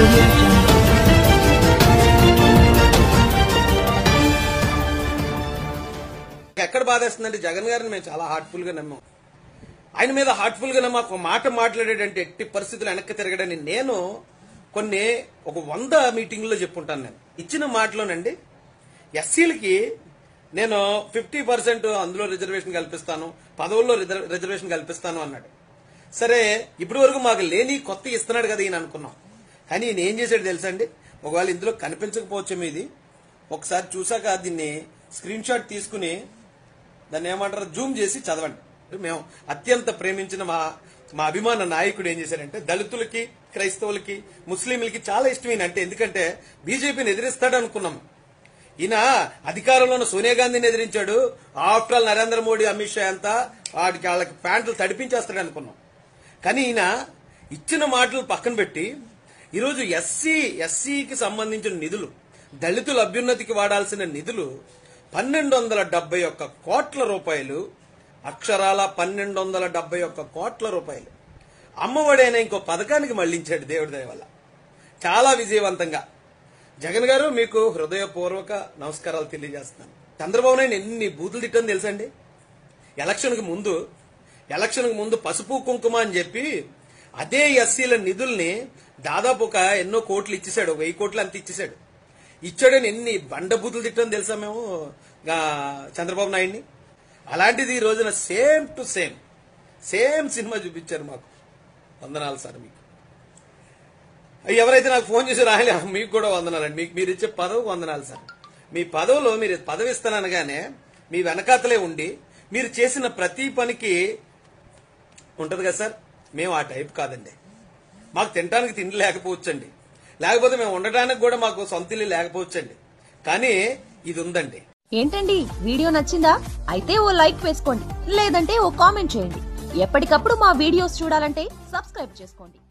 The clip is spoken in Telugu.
audio jungle. ఎక్కడ బాధేస్తుందంటే జగన్ గారిని మేము చాలా హార్ట్ఫుల్ గా నమ్మాం ఆయన మీద హార్ట్ఫుల్ గా నమ్మ ఒక మాట మాట్లాడాడంటే ఎట్టి పరిస్థితులు వెనక్కి తిరగడని నేను కొన్ని ఒక వంద మీటింగ్లో చెప్పుంటాను నేను ఇచ్చిన మాటలోనండి ఎస్సీలకి నేను ఫిఫ్టీ పర్సెంట్ అందులో రిజర్వేషన్ కల్పిస్తాను పదవుల్లో రిజర్- రిజర్వేషన్ కల్పిస్తాను అన్నాడు సరే ఇప్పటి వరకు మాకు లేని కొత్త ఇస్తున్నాడు కదా ఈయన అనుకున్నాం కానీ ఈయన ఏం చేశాడు తెలుసా అండి ఒకవేళ ఇందులో కనిపించకపోవచ్చు ఇది ఒకసారి చూసాక దీన్ని స్క్రీన్ షాట్ తీసుకుని దాన్ని ఏమంటారు జూమ్ చేసి చదవండి మేము అత్యంత ప్రేమించిన మా మా అభిమాన నాయకుడు ఏం చేశారంటే దళితులకి క్రైస్తవులకి ముస్లింలకి చాలా ఇష్టం ఈయన అంటే ఎందుకంటే బీజేపీని ఎదిరిస్తాడు అనుకున్నాం ఈయన అధికారంలో ఉన్న సోనియా గాంధీని ఎదిరించాడు ఆఫ్టర్ ఆల్ నరేంద్ర మోడీ అమిత్ షా అంతా వాడికి వాళ్ళకి ప్యాంట్లు తడిపించేస్తాడు అనుకున్నాం కానీ ఈయన ఇచ్చిన మాటలు పక్కన పెట్టి ఈరోజు ఎస్సీ ఎస్సీకి సంబంధించిన నిధులు దళితుల అభ్యున్నతికి వాడాల్సిన నిధులు పన్నెండు వందల డెబ్బై ఒక్క కోట్ల రూపాయలు అక్షరాల పన్నెండు వందల డెబ్బై ఒక్క కోట్ల రూపాయలు అమ్మఒడి అనే ఇంకో పథకానికి మళ్లించాడు దేవుడి దయ వల్ల చాలా విజయవంతంగా జగన్ గారు మీకు హృదయపూర్వక నమస్కారాలు తెలియజేస్తున్నాను చంద్రబాబు నాయుడు ఎన్ని బూతులు తిట్టని తెలుసండి ఎలక్షన్కి ముందు ఎలక్షన్కి ముందు పసుపు కుంకుమ అని చెప్పి అదే ఎస్సీల నిధుల్ని దాదాపు ఒక ఎన్నో కోట్లు ఇచ్చేశాడు ఒక వెయ్యి కోట్లు అంత ఇచ్చేశాడు ఇచ్చాడని ఎన్ని బండబూతులు తిట్టని తెలుసా మేము ఆ, చంద్రబాబు నాయుడిని అలాంటిది ఈ రోజున same to same same cinema చూపించారు మాకు వందనాలు సార్ మీకు ఎవరైతే నాకు ఫోన్ చేసి రాయలే మీకు కూడా వందనాలండి మీకు మీరు ఇచ్చే పదవికి వందనాలు సార్ మీ పదవిలో మీరు పదవి ఇస్తాననగానే మీ వెనకాతలే ఉండి మీరు చేసిన ప్రతి పనికి ఉంటది కదా సార్ మేము ఆ టైప్ కాదండి మాకు తినడానికి తిండి లేకపోవచ్చండి లేకపోతే మేము ఉండటానికి కూడా మాకు సొంత ఇల్లు లేకపోవచ్చండి కానీ ఇది ఉందండి ఏంటండి వీడియో నచ్చిందా అయితే ఓ లైక్ వేసుకోండి లేదంటే ఓ కామెంట్ చేయండి ఎప్పటికప్పుడు మా వీడియోస్ చూడాలంటే సబ్స్క్రైబ్ చేసుకోండి